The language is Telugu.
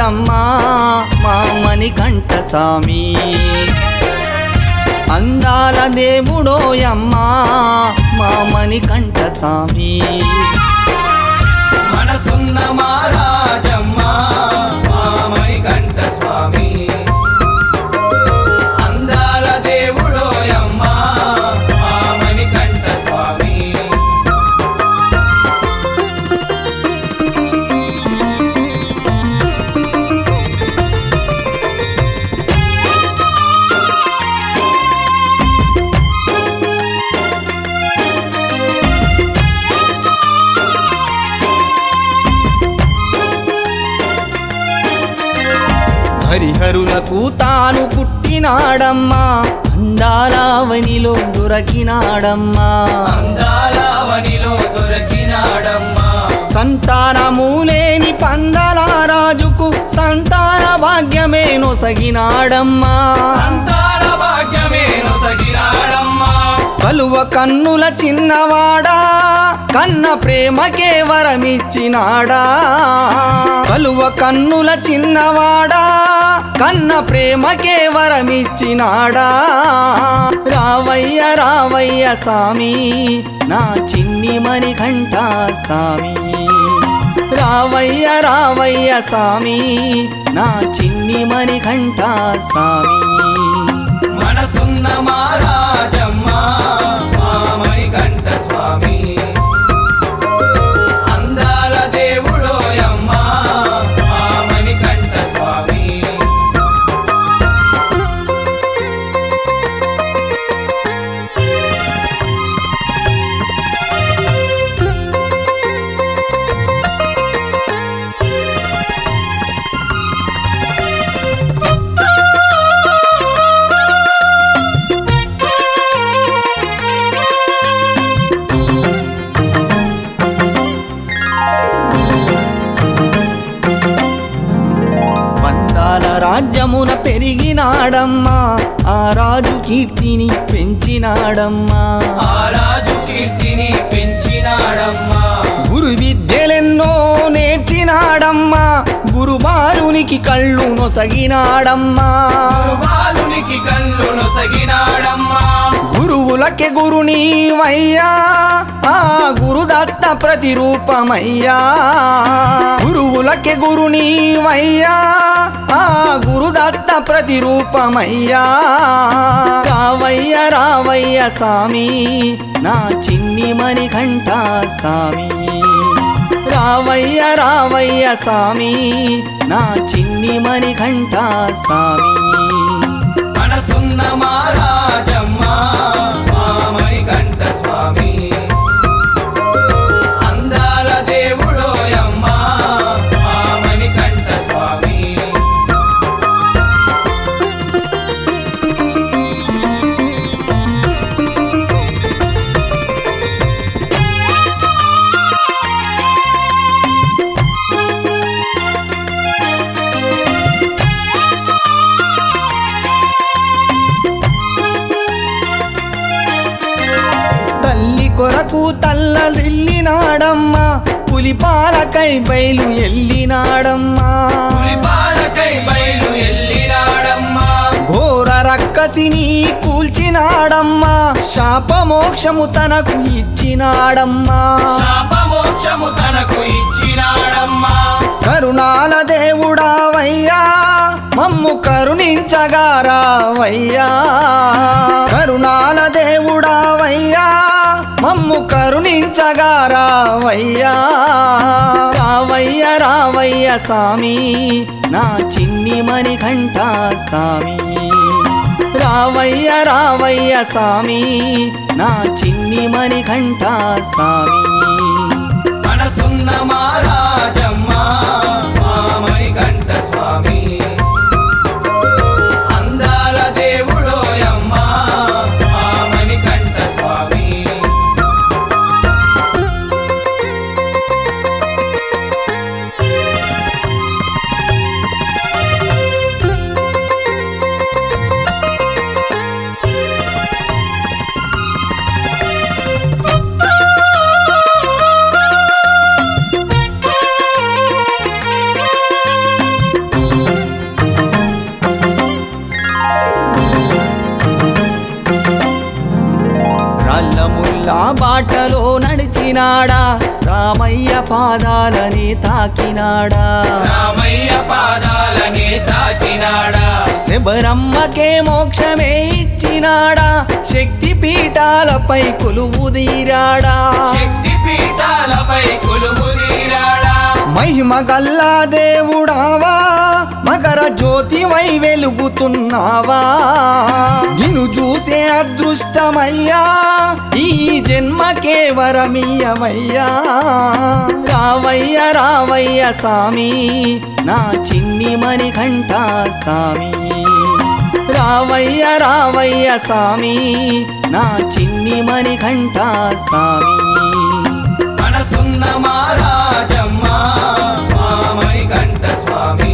దేవుడమ్మా మా మణికంఠ స్వామి అందాల దేవుడోయమ్మా మా మణికంఠ స్వామి మనసున్న మహారాజమ్మ మా మణికంఠ స్వామి అందాల దేవుడోయమ్మ మా మణికంఠ స్వామి హరిహరులకు తాను పుట్టినాడమ్మా అందాలావనిలో దొరకినాడమ్మా అందాలవనిలో దొరికినాడమ్మా సంతానము లేని పందల రాజుకు సంతాన భాగ్యమే నొసగినాడమ్మా సంతాన భాగ్యమే నొసగినాడమ్మా కలువ కన్నుల చిన్నవాడా కన్న ప్రేమకే వరమిచ్చినాడా కలువ కన్నుల చిన్నవాడా కన్న ప్రేమకే వరమిచ్చినాడా రావయ్య రావయ్య సామి నా చిన్ని మణికంఠ సామి రావయ్య రావయ్య సామి నా చిన్ని మణికంఠ సామి మనసున్న మహారాజమ్మ మా మణికంఠ స్వామి అందాల దేవుడోయమ్మ మా మణికంఠ స్వామి వందాల రాజ్యమున పెరిగినాడమ్మా ఆ రాజు కీర్తిని పెంచినాడమ్మా ఆ రాజు కీర్తిని పెంచినాడమ్మా గురు విద్యలెన్నో నేర్చినాడమ్మా గురుబారునికి కళ్ళు నొసగినాడమ్మా బాలునికి కళ్ళు నొసగినాడమ్మా గురువులకే గురునీవయ్యా ఆ గురుదత్త ప్రతిరూపమయ్యా గురువులకే గురునీవయ్యా ఆ గురుదత్త ప్రతిరూపమయ్యా రావయ్య రావయ్య సామి నా చిన్ని మణికంఠ సామి రావయ్య రావయ్య సామి నా చిన్ని మణికంఠ సామి మనసున్న మహారాజమ్మ మా మణికంఠ స్వామి అందాల దేవుడోయమ్మ మా మణికంఠ స్వామి తల్లి కొరకు తల్లలిల్లినాడమ్మా పులిపాలకై బయలు ఎల్లినాడమ్మా పులిపాలకై బయలు ఎల్లినాడమ్మా ఘోర రక్కసిని కూల్చినాడమ్మా శాపమోక్షము తనకు ఇచ్చినాడమ్మా శాపమోక్షము తనకు ఇచ్చినాడమ్మా కరుణాల దేవుడావయ్యా మమ్ము కరుణించగా రావయ్యా కరుణాల దేవుడావయ్యా మమ్ము కరుణించగా రావయ్యా రావయ్య రావయ్య సామి నా చిన్ని మణికంఠ సామి రావయ్య రావయ్య సామి నా చిన్ని మణికంఠ సామి మనసున్న మహారాజమ్మ మా మణికంఠ స్వామి అందాల దేవుడోయమ్మ మా మణికంఠ స్వామి బాటలో నడిచినాడా రామయ్య పాదాలని తాకినాడా రామయ్య పాదాలనే తాకినాడా శబరమ్మకే మోక్షమే ఇచ్చినాడా శక్తి పీఠాలపై కొలువు తీరాడా శక్తి పీఠాలపై కొలువు తీరాడా మహిమ గల్లా దేవుడావా మకర జ్యోతివై వెలుగుతున్నావా నిన్ను చూసే అదృష్టమయ్యా ఈ జన్మకే వరమీయవయ్యా రావయ్య రావయ్య సామి నా చిన్ని మణికంఠ సామి రావయ్య రావయ్య సామి నా చిన్ని మణికంఠ సామి మనసున్న మారాజమ్మ మా మణికంఠ స్వామి